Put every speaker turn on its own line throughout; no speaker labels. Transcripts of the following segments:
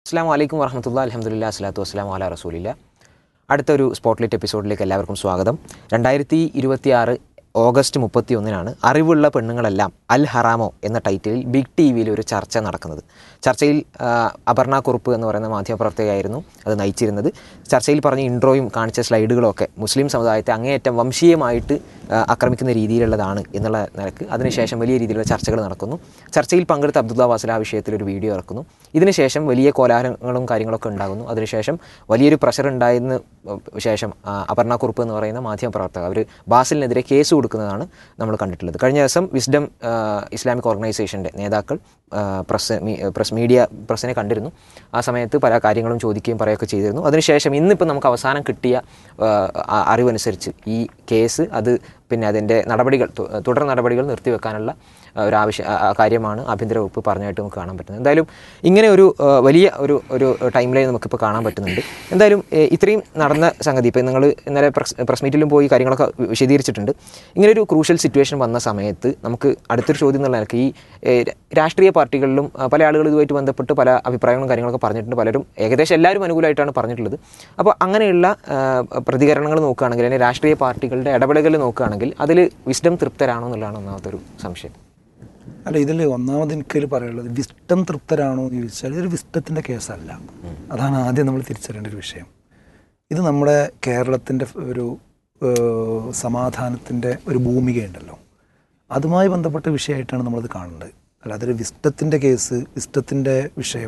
അസ്സാം വലൈക്കും വറഹമത്തുള്ള അലഹമുല്ല അസ്ലാത്തു വസ്സലാം അല റസൂലില്ല അടുത്തൊരു സ്പോട്ട്ലൈറ്റ് എപ്പിസോഡിലേക്ക് എല്ലാവർക്കും സ്വാഗതം രണ്ടായിരത്തി ഇരുപത്തി ആറ് ഓഗസ്റ്റ് മുപ്പത്തി ഒന്നിനാണ് അറിവുള്ള പെണ്ണുങ്ങളെല്ലാം അൽ ഹറാമോ എന്ന ടൈറ്റിലിൽ ബിഗ് ടി വിയിൽ ഒരു ചർച്ച നടക്കുന്നത് ചർച്ചയിൽ ആ, അപർണ കുറുപ്പ് എന്ന് പറയുന്ന മാധ്യമപ്രവർത്തകയായിരുന്നു അത് നയിച്ചിരുന്നത് ചർച്ചയിൽ പറഞ്ഞ ഇൻട്രോയും കാണിച്ച സ്ലൈഡുകളൊക്കെ മുസ്ലിം സമുദായത്തെ അങ്ങേയറ്റം വംശീയമായിട്ട് ആ, ആക്രമിക്കുന്ന രീതിയിലുള്ളതാണ് എന്നുള്ള നിലക്ക് അതിനുശേഷം വലിയ രീതിയിലുള്ള ചർച്ചകൾ നടക്കുന്നു ചർച്ചയിൽ പങ്കെടുത്ത അബ്ദുള്ള വാസല ആ വിഷയത്തിൽ ഒരു വീഡിയോ ഇറക്കുന്നു ഇതിനുശേഷം വലിയ കോലാഹലങ്ങളും കാര്യങ്ങളൊക്കെ ഉണ്ടാകുന്നു അതിനുശേഷം വലിയൊരു പ്രഷർ ഉണ്ടായതിന് ശേഷം ആ, അപർണ കുറുപ്പ് എന്ന് പറയുന്ന മാധ്യമപ്രവർത്തക അവർ ബാസിലിനെതിരെ കേസ് കൊടുക്കുന്നതാണ് നമ്മൾ കണ്ടിട്ടുള്ളത് കഴിഞ്ഞ ദിവസം വിസ്ഡം ആ, ഇസ്ലാമിക് ഓർഗനൈസേഷൻ്റെ നേതാക്കൾ ആ, പ്രസ് മീ- പ്രസ് മീഡിയ പ്രസ്സിനെ കണ്ടിരുന്നു ആ സമയത്ത് പല കാര്യങ്ങളും ചോദിക്കുകയും പറയുകയൊക്കെ ചെയ്തിരുന്നു അതിനുശേഷം ഇന്നിപ്പോൾ നമുക്ക് അവസാനം കിട്ടിയ ആ, ആ, അറിവനുസരിച്ച് ഈ കേസ് അത് പിന്നെ അതിൻ്റെ നടപടികൾ തു- തുടർ നടപടികൾ നിർത്തിവെക്കാനുള്ള ആ, ഒരു ആവശ്യ ആ, ആ കാര്യമാണ് ആഭ്യന്തര വകുപ്പ് പറഞ്ഞായിട്ട് നമുക്ക് കാണാൻ പറ്റുന്നത് എന്തായാലും ഇങ്ങനെ ഒരു ആ, വലിയ ഒരു ഒരു ടൈം ലൈൻ നമുക്കിപ്പോൾ കാണാൻ പറ്റുന്നുണ്ട് എന്തായാലും ഏ, ഇത്രയും നടന്ന സംഗതി ഇപ്പോൾ നിങ്ങൾ ഇന്നലെ പ്രസ് പ്രസ് മീറ്റിലും പോയി കാര്യങ്ങളൊക്കെ വി- വിശദീകരിച്ചിട്ടുണ്ട് ഇങ്ങനെ ഒരു ക്രൂഷ്യൽ സിറ്റുവേഷൻ വന്ന സമയത്ത് നമുക്ക് അടുത്തൊരു ചോദ്യം എന്നുള്ള നിലയ്ക്ക് ഈ ഏ, ര- രാഷ്ട്രീയ പാർട്ടികളിലും ആ, പല ആളുകൾ ഇതുമായിട്ട് ബന്ധപ്പെട്ട് പല അഭിപ്രായങ്ങളും കാര്യങ്ങളൊക്കെ പറഞ്ഞിട്ടുണ്ട് പലരും ഏകദേശം എല്ലാവരും അനുകൂലമായിട്ടാണ് പറഞ്ഞിട്ടുള്ളത് അപ്പോൾ അങ്ങനെയുള്ള ആ, പ്രതികരണങ്ങൾ നോക്കുകയാണെങ്കിൽ അല്ലെങ്കിൽ രാഷ്ട്രീയ പാർട്ടികളുടെ ഇടപെടലുകൾ നോക്കുകയാണെങ്കിൽ അതിൽ വിസ്ഡം തൃപ്തരാണോ എന്നുള്ളതാണ് ഒന്നാമത്തെ ഒരു സംശയം
അല്ല ഇതിൽ ഒന്നാമത് എനിക്കതിൽ പറയാനുള്ളത് വിസ്റ്റം തൃപ്തരാണോ എന്ന് ചോദിച്ചാൽ ഇതൊരു വിസ്റ്റത്തിൻ്റെ കേസല്ല അതാണ് ആദ്യം നമ്മൾ തിരിച്ചറിയേണ്ട ഒരു വിഷയം ഇത് നമ്മുടെ കേരളത്തിൻ്റെ ഒരു ഏഹ്, സമാധാനത്തിൻ്റെ ഒരു ഭൂമികയുണ്ടല്ലോ അതുമായി ബന്ധപ്പെട്ട വിഷയമായിട്ടാണ് നമ്മളത് കാണേണ്ടത് അല്ലാതെ ഒരു വിസ്റ്റത്തിൻ്റെ കേസ് വിസ്റ്റത്തിൻ്റെ വിഷയം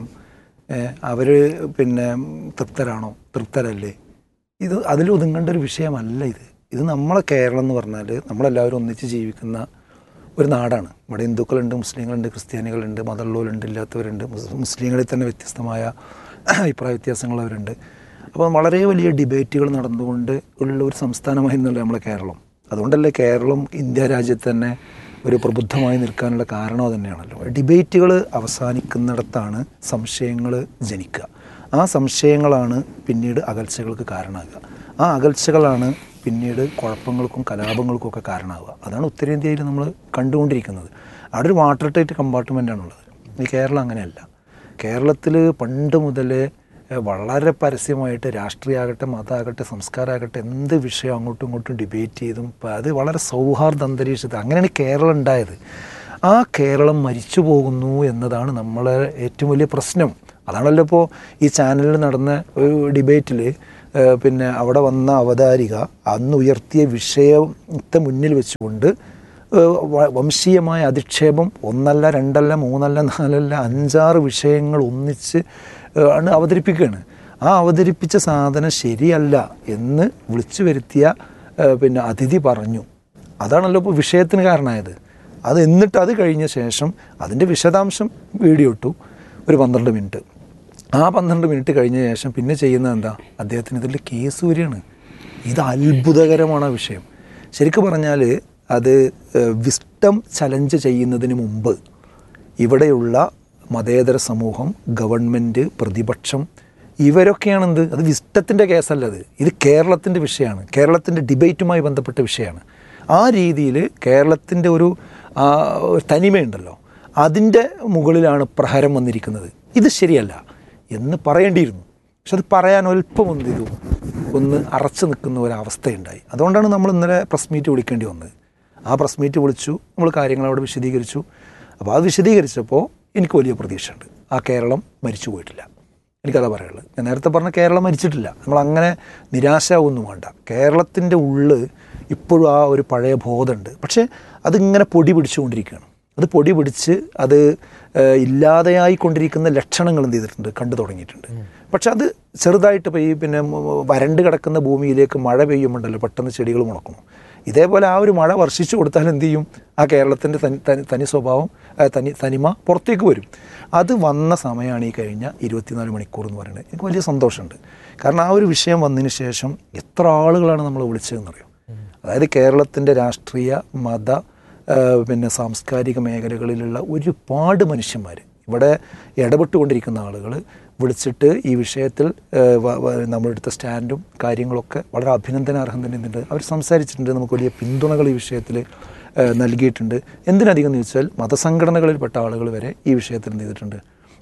അവർ പിന്നെ തൃപ്തരാണോ തൃപ്തരല്ലേ ഇത് അതിൽ ഒതുങ്ങേണ്ട ഒരു വിഷയമല്ല ഇത് ഇത് നമ്മളെ കേരളം എന്ന് പറഞ്ഞാൽ നമ്മളെല്ലാവരും ഒന്നിച്ച് ജീവിക്കുന്ന ഒരു നാടാണ് ഇവിടെ ഹിന്ദുക്കളുണ്ട് മുസ്ലിങ്ങളുണ്ട് ക്രിസ്ത്യാനികളുണ്ട് മതമുള്ളവരുണ്ട് ഇല്ലാത്തവരുണ്ട് മുസ് മുസ്ലിങ്ങളിൽ തന്നെ വ്യത്യസ്തമായ അഭിപ്രായ വ്യത്യാസങ്ങളുള്ളവരുണ്ട് അപ്പോൾ വളരെ വലിയ ഡിബേറ്റുകൾ നടന്നുകൊണ്ട് ഉള്ള ഒരു സംസ്ഥാനമായി എന്നുള്ള നമ്മളെ കേരളം അതുകൊണ്ടല്ലേ കേരളം ഇന്ത്യ രാജ്യത്ത് തന്നെ ഒരു പ്രബുദ്ധമായി നിൽക്കാനുള്ള കാരണം അത് തന്നെയാണല്ലോ ഡിബേറ്റുകൾ അവസാനിക്കുന്നിടത്താണ് സംശയങ്ങൾ ജനിക്കുക ആ സംശയങ്ങളാണ് പിന്നീട് അകൽച്ചകൾക്ക് കാരണമാകുക ആ അകൽച്ചകളാണ് പിന്നീട് കുഴപ്പങ്ങൾക്കും കലാപങ്ങൾക്കും ഒക്കെ കാരണമാവുക അതാണ് ഉത്തരേന്ത്യയിൽ നമ്മൾ കണ്ടുകൊണ്ടിരിക്കുന്നത് അവിടെ ഒരു വാട്ടർ ടൈറ്റ് കമ്പാർട്ട്മെൻ്റാണുള്ളത് ഈ കേരളം അങ്ങനെയല്ല കേരളത്തിൽ പണ്ട് മുതലേ ഏഹ്, വളരെ പരസ്യമായിട്ട് രാഷ്ട്രീയമാകട്ടെ മതമാകട്ടെ സംസ്കാരമാകട്ടെ എന്ത് വിഷയം അങ്ങോട്ടും ഇങ്ങോട്ടും ഡിബേറ്റ് ചെയ്തും ഇപ്പം അത് വളരെ സൗഹാർദ്ദ അന്തരീക്ഷത്തിൽ അങ്ങനെയാണ് കേരളം ഉണ്ടായത് ആ കേരളം മരിച്ചു പോകുന്നു എന്നതാണ് നമ്മളെ ഏറ്റവും വലിയ പ്രശ്നം അതാണല്ലോ ഇപ്പോൾ ഈ ചാനലിൽ നടന്ന ഒരു ഡിബേറ്റിൽ പിന്നെ അവിടെ വന്ന അവതാരിക അന്ന് ഉയർത്തിയ വിഷയത്തെ മുന്നിൽ വെച്ചുകൊണ്ട് ഏഹ് വ- വംശീയമായ അധിക്ഷേപം ഒന്നല്ല രണ്ടല്ല മൂന്നല്ല നാലല്ല അഞ്ചാറ് വിഷയങ്ങൾ ഒന്നിച്ച് ഏഹ് ആണ് അവതരിപ്പിക്കുകയാണ് ആ അവതരിപ്പിച്ച സാധനം ശരിയല്ല എന്ന് വിളിച്ചു വരുത്തിയ ഏഹ് പിന്നെ അതിഥി പറഞ്ഞു അതാണല്ലോ ഇപ്പോൾ വിഷയത്തിന് കാരണമായത് അത് എന്നിട്ട് അത് കഴിഞ്ഞ ശേഷം അതിൻ്റെ വിശദാംശം വീഡിയോ ഇട്ടു ഒരു പന്ത്രണ്ട് മിനിറ്റ് ആ പന്ത്രണ്ട് മിനിറ്റ് കഴിഞ്ഞ ശേഷം പിന്നെ ചെയ്യുന്നത് എന്താ അദ്ദേഹത്തിന് ഇതിൽ കേസ് വരികയാണ് ഇത് അത്ഭുതകരമാണ് ആ വിഷയം ശരിക്കും പറഞ്ഞാൽ അത് ഏഹ്, വിസ്റ്റം ചലഞ്ച് ചെയ്യുന്നതിന് മുമ്പ് ഇവിടെയുള്ള മതേതര സമൂഹം ഗവൺമെൻറ് പ്രതിപക്ഷം ഇവരൊക്കെയാണ് എന്ത് അത് വിസ്റ്റത്തിൻ്റെ കേസല്ല അത് ഇത് കേരളത്തിൻ്റെ വിഷയമാണ് കേരളത്തിൻ്റെ ഡിബേറ്റുമായി ബന്ധപ്പെട്ട വിഷയമാണ് ആ രീതിയിൽ കേരളത്തിൻ്റെ ഒരു ആ, ഒരു തനിമയുണ്ടല്ലോ അതിൻ്റെ മുകളിലാണ് പ്രഹരം വന്നിരിക്കുന്നത് ഇത് ശരിയല്ല എന്ന് പറയേണ്ടിയിരുന്നു പക്ഷെ അത് പറയാൻ അല്പം എന്ത് ചെയ്തു ഒന്ന് അറച്ചു നിൽക്കുന്ന ഒരവസ്ഥയുണ്ടായി അതുകൊണ്ടാണ് നമ്മൾ ഇന്നലെ പ്രസ് മീറ്റ് വിളിക്കേണ്ടി വന്നത് ആ പ്രസ് മീറ്റ് വിളിച്ചു നമ്മൾ കാര്യങ്ങൾ അവിടെ വിശദീകരിച്ചു അപ്പോൾ അത് വിശദീകരിച്ചപ്പോൾ എനിക്ക് വലിയ പ്രതീക്ഷയുണ്ട് ആ കേരളം മരിച്ചു പോയിട്ടില്ല എനിക്കതാ പറയുള്ളത് ഞാൻ നേരത്തെ പറഞ്ഞ കേരളം മരിച്ചിട്ടില്ല നമ്മൾ അങ്ങനെ നിരാശാവൊന്നും വേണ്ട കേരളത്തിൻ്റെ ഉള്ള് ഇപ്പോഴും ആ ഒരു പഴയ ബോധമുണ്ട് പക്ഷേ അതിങ്ങനെ പൊടി പിടിച്ചുകൊണ്ടിരിക്കുകയാണ് അത് പൊടി പിടിച്ച് അത് ഏഹ്, ഇല്ലാതെയായിക്കൊണ്ടിരിക്കുന്ന ലക്ഷണങ്ങൾ എന്ത് ചെയ്തിട്ടുണ്ട് കണ്ടു തുടങ്ങിയിട്ടുണ്ട് പക്ഷെ അത് ചെറുതായിട്ട് ഇപ്പോൾ ഈ പിന്നെ മ- മ- വരണ്ട് കിടക്കുന്ന ഭൂമിയിലേക്ക് മഴ പെയ്യുമ്പോണ്ടല്ലോ പെട്ടെന്ന് ചെടികൾ മുളക്കണം ഇതേപോലെ ആ ഒരു മഴ വർഷിച്ചു കൊടുത്താൽ എന്ത് ചെയ്യും ആ കേരളത്തിൻ്റെ തനി തനി തനി സ്വഭാവം ആ, തനി തനിമ പുറത്തേക്ക് വരും അത് വന്ന സമയമാണ് ഈ കഴിഞ്ഞ ഇരുപത്തിനാല് മണിക്കൂർ എന്ന് പറയുന്നത് എനിക്ക് വലിയ സന്തോഷമുണ്ട് കാരണം ആ ഒരു വിഷയം വന്നതിന് ശേഷം എത്ര ആളുകളാണ് നമ്മൾ വിളിച്ചതെന്നറിയോ അതായത് കേരളത്തിൻ്റെ രാഷ്ട്രീയ മത ആ, പിന്നെ സാംസ്കാരിക മേഖലകളിലുള്ള ഒരുപാട് മനുഷ്യന്മാർ ഇവിടെ ഇടപെട്ടുകൊണ്ടിരിക്കുന്ന ആളുകൾ വിളിച്ചിട്ട് ഈ വിഷയത്തിൽ ആ, വ- വ- നമ്മളെടുത്ത സ്റ്റാൻഡും കാര്യങ്ങളൊക്കെ വളരെ അഭിനന്ദനാർഹം തന്നെ ഉണ്ട് അവർ സംസാരിച്ചിട്ടുണ്ട് നമുക്ക് വലിയ പിന്തുണകൾ ഈ വിഷയത്തിൽ ആ, നൽകിയിട്ടുണ്ട് എന്തിനധികം എന്ന് ചോദിച്ചാൽ മതസംഘടനകളിൽപ്പെട്ട ആളുകൾ വരെ ഈ വിഷയത്തിൽ എന്ത് ചെയ്തിട്ടുണ്ട്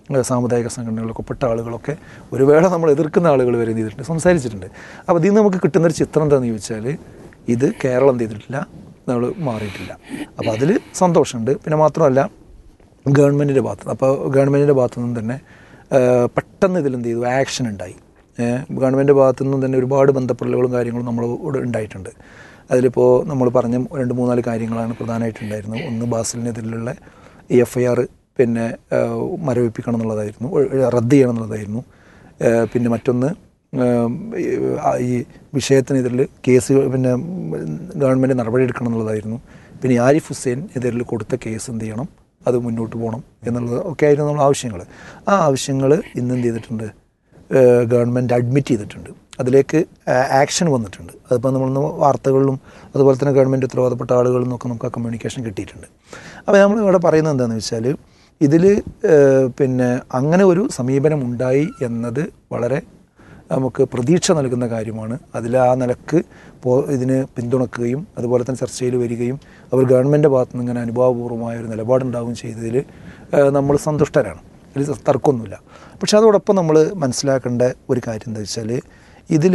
ഏഹ് സാമുദായിക സംഘടനകളൊക്കെ പെട്ട ആളുകളൊക്കെ ഒരു വേള നമ്മൾ എതിർക്കുന്ന ആളുകൾ വരെ എന്ത് ചെയ്തിട്ടുണ്ട് സംസാരിച്ചിട്ടുണ്ട് അപ്പോൾ ഇതിൽ നിന്ന് നമുക്ക് കിട്ടുന്നൊരു ചിത്രം എന്താണെന്ന് ചോദിച്ചാൽ ഇത് കേരളം എന്ത് ചെയ്തിട്ടില്ല നമ്മൾ മാറിയിട്ടില്ല അപ്പോൾ അതിൽ സന്തോഷമുണ്ട് പിന്നെ മാത്രമല്ല ഗവൺമെൻറ്റിൻ്റെ ഭാഗത്ത് അപ്പോൾ ഗവൺമെൻറ്റിൻ്റെ ഭാഗത്തു നിന്നും തന്നെ ഏഹ് പെട്ടെന്ന് ഇതിൽ എന്ത് ചെയ്തു ആക്ഷൻ ഉണ്ടായി ഗവൺമെൻറ് ഭാഗത്തു നിന്നും തന്നെ ഒരുപാട് ബന്ധപ്പെടലുകളും കാര്യങ്ങളും നമ്മളോട് ഉണ്ടായിട്ടുണ്ട് അതിലിപ്പോൾ നമ്മൾ പറഞ്ഞ രണ്ട് മൂന്നാല് കാര്യങ്ങളാണ് പ്രധാനമായിട്ടുണ്ടായിരുന്നത് ഒന്ന് ബാസിലിനെതിരെയുള്ള ഈ എഫ് ഐ ആർ പിന്നെ ഏഹ് മരവിപ്പിക്കണം എന്നുള്ളതായിരുന്നു ഒ- റദ്ദ് ചെയ്യണം എന്നുള്ളതായിരുന്നു ഏഹ് പിന്നെ മറ്റൊന്ന് ഏഹ് ഈ ആ- ഈ വിഷയത്തിനെതിരിൽ കേസ് പിന്നെ ഗവൺമെൻറ് നടപടിയെടുക്കണം എന്നുള്ളതായിരുന്നു പിന്നെ ഈ ആരിഫ് ഹുസൈൻ എതിരിൽ കൊടുത്ത കേസ് എന്ത് ചെയ്യണം അത് മുന്നോട്ട് പോകണം എന്നുള്ളത് ഒക്കെ ആയിരുന്നു നമ്മൾ ആവശ്യങ്ങൾ ആ ആവശ്യങ്ങൾ ഇന്ന് എന്ത് ചെയ്തിട്ടുണ്ട് ഗവൺമെൻറ് അഡ്മിറ്റ് ചെയ്തിട്ടുണ്ട് അതിലേക്ക് ആക്ഷൻ വന്നിട്ടുണ്ട് അതിപ്പോൾ നമ്മളിന്ന് വാർത്തകളിലും അതുപോലെ തന്നെ ഗവൺമെൻറ് ഉത്തരവാദപ്പെട്ട ആളുകളിൽ നിന്നൊക്കെ നമുക്ക് ആ കമ്മ്യൂണിക്കേഷൻ കിട്ടിയിട്ടുണ്ട് അപ്പോൾ നമ്മൾ ഇവിടെ പറയുന്നത് എന്താണെന്ന് വെച്ചാൽ ഇതിൽ പിന്നെ അങ്ങനെ ഒരു സമീപനം ഉണ്ടായി എന്നത് വളരെ നമുക്ക് പ്രതീക്ഷ നൽകുന്ന കാര്യമാണ് അതിൽ ആ നിലക്ക് പോ ഇതിന് പിന്തുണക്കുകയും അതുപോലെ തന്നെ ചർച്ചയിൽ വരികയും അവർ ഗവൺമെൻറ് ഭാഗത്തു നിന്ന് ഇങ്ങനെ അനുഭാവപൂർവമായ ഒരു നിലപാടുണ്ടാവുകയും ചെയ്തതിൽ നമ്മൾ സന്തുഷ്ടരാണ് ഇതിൽ തർക്കമൊന്നുമില്ല പക്ഷെ അതോടൊപ്പം നമ്മൾ മനസ്സിലാക്കേണ്ട ഒരു കാര്യം എന്താ വെച്ചാൽ ഇതിൽ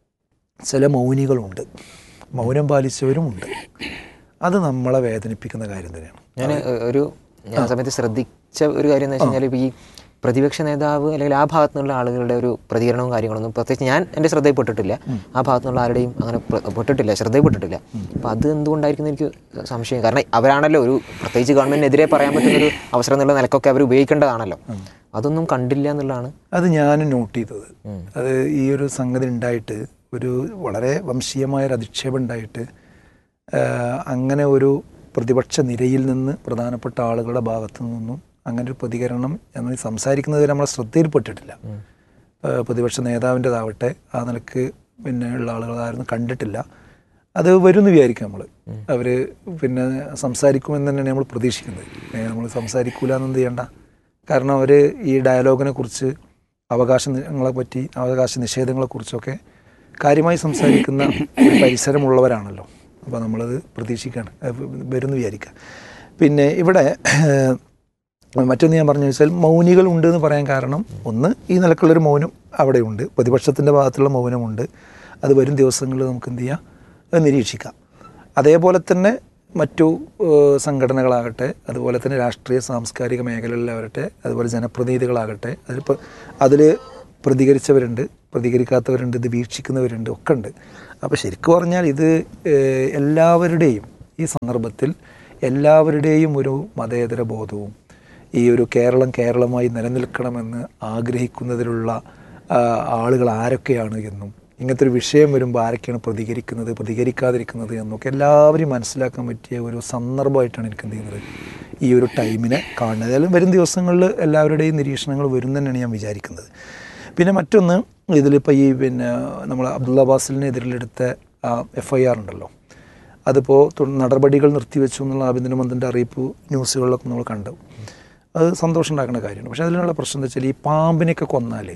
ചില മൗനികളുണ്ട് മൗനം പാലിച്ചവരുമുണ്ട് അത് നമ്മളെ വേദനിപ്പിക്കുന്ന കാര്യം തന്നെയാണ്
ഞാൻ ഒരു ഞാൻ ആ സമയത്ത് ശ്രദ്ധിച്ച ഒരു കാര്യം എന്ന് വെച്ച് കഴിഞ്ഞാൽ ഇപ്പോൾ ഈ പ്രതിപക്ഷ നേതാവ് അല്ലെങ്കിൽ ആ ഭാഗത്തു നിന്നുള്ള ആളുകളുടെ ഒരു പ്രതികരണവും കാര്യങ്ങളൊന്നും പ്രത്യേകിച്ച് ഞാൻ എൻ്റെ ശ്രദ്ധയിൽപ്പെട്ടിട്ടില്ല ആ ഭാഗത്തു നിന്നുള്ള ആരുടെയും അങ്ങനെ പ്ര- പെട്ടിട്ടില്ല ശ്രദ്ധയിൽപ്പെട്ടിട്ടില്ല അപ്പോൾ അത് എന്തുകൊണ്ടായിരിക്കും എന്ന് എനിക്ക് സംശയം കാരണം അവരാണല്ലോ ഒരു പ്രത്യേകിച്ച് ഗവൺമെൻറ്റിനെതിരെ പറയാൻ പറ്റുന്ന ഒരു അവസരം എന്നുള്ള നിലക്കൊക്കെ അവർ ഉപയോഗിക്കേണ്ടതാണല്ലോ അതൊന്നും കണ്ടില്ല എന്നുള്ളതാണ്
അത് ഞാൻ നോട്ട് ചെയ്തത് അത് ഈ ഒരു സംഗതി ഉണ്ടായിട്ട് ഒരു വളരെ വംശീയമായ ഒരു അധിക്ഷേപം ഉണ്ടായിട്ട് ആ, അങ്ങനെ ഒരു പ്രതിപക്ഷ നിരയിൽ നിന്ന് പ്രധാനപ്പെട്ട ആളുകളുടെ ഭാഗത്തു നിന്നും അങ്ങനെ ഒരു പ്രതികരണം എന്ന് സംസാരിക്കുന്നത് വരെ നമ്മളെ ശ്രദ്ധയിൽപ്പെട്ടിട്ടില്ല ആ, പ്രതിപക്ഷ നേതാവിൻ്റെതാവട്ടെ ആ നിലക്ക് പിന്നെ ഉള്ള ആളുകളായിരുന്നു കണ്ടിട്ടില്ല അത് വരുമെന്ന് വിചാരിക്കും നമ്മൾ അവർ പിന്നെ സംസാരിക്കുമെന്ന് തന്നെയാണ് നമ്മൾ പ്രതീക്ഷിക്കുന്നത് നമ്മൾ സംസാരിക്കൂല എന്നെന്ത് ചെയ്യണ്ട കാരണം അവർ ഈ ഡയലോഗിനെ കുറിച്ച് അവകാശങ്ങളെ പറ്റി അവകാശ നിഷേധങ്ങളെക്കുറിച്ചൊക്കെ കാര്യമായി സംസാരിക്കുന്ന ഒരു പരിസരമുള്ളവരാണല്ലോ അപ്പോൾ നമ്മളത് പ്രതീക്ഷിക്കുകയാണ് അത് വരുമെന്ന് വിചാരിക്കുക പിന്നെ ഇവിടെ മറ്റൊന്ന് ഞാൻ പറഞ്ഞു വെച്ചാൽ മൗനികൾ ഉണ്ട് എന്ന് പറയാൻ കാരണം ഒന്ന് ഈ നിലക്കുള്ളൊരു മൗനം അവിടെയുണ്ട് പ്രതിപക്ഷത്തിൻ്റെ ഭാഗത്തുള്ള മൗനമുണ്ട് അത് വരും ദിവസങ്ങളിൽ നമുക്ക് എന്ത് ചെയ്യാം അത് നിരീക്ഷിക്കാം അതേപോലെ തന്നെ മറ്റു ഏഹ്, സംഘടനകളാകട്ടെ അതുപോലെ തന്നെ രാഷ്ട്രീയ സാംസ്കാരിക മേഖലകളിലാവട്ടെ അതുപോലെ ജനപ്രതിനിധികളാകട്ടെ അതിലിപ്പോൾ അതിൽ പ്രതികരിച്ചവരുണ്ട് പ്രതികരിക്കാത്തവരുണ്ട് ഇത് വീക്ഷിക്കുന്നവരുണ്ട് ഒക്കെ ഉണ്ട് അപ്പോൾ ശരിക്കും പറഞ്ഞാൽ ഇത് ഏഹ്, എല്ലാവരുടെയും ഈ സന്ദർഭത്തിൽ എല്ലാവരുടെയും ഒരു മതേതര ബോധവും ഈ ഒരു കേരളം കേരളമായി നിലനിൽക്കണമെന്ന് ആഗ്രഹിക്കുന്നതിലുള്ള ആ, ആളുകൾ ആരൊക്കെയാണ് എന്നും ഇങ്ങനത്തെ ഒരു വിഷയം വരുമ്പോൾ ആരൊക്കെയാണ് പ്രതികരിക്കുന്നത് പ്രതികരിക്കാതിരിക്കുന്നത് എന്നൊക്കെ എല്ലാവരെയും മനസ്സിലാക്കാൻ പറ്റിയ ഒരു സന്ദർഭമായിട്ടാണ് എനിക്ക് എന്ത് ചെയ്യുന്നത് ഈ ഒരു ടൈമിനെ കാണുന്നത് ഏതായാലും വരും ദിവസങ്ങളിൽ എല്ലാവരുടെയും നിരീക്ഷണങ്ങൾ വരും തന്നെയാണ് ഞാൻ വിചാരിക്കുന്നത് പിന്നെ മറ്റൊന്ന് ഇതിലിപ്പോൾ ഈ പിന്നെ നമ്മൾ അബ്ദുള്ള ബാസിലിനെതിരിലെടുത്ത എഫ് ഐ ആർ ഉണ്ടല്ലോ അതിപ്പോൾ തു- നടപടികൾ നിർത്തിവെച്ചു എന്നുള്ള ആഭ്യന്തര മന്ത്രിൻ്റെ അറിയിപ്പ് ന്യൂസുകളിലൊക്കെ നമ്മൾ കണ്ടു അത് സന്തോഷം ഉണ്ടാക്കുന്ന കാര്യമാണ് പക്ഷേ അതിലുള്ള പ്രശ്നം എന്താ വെച്ചാൽ ഈ പാമ്പിനെയൊക്കെ കൊന്നാൽ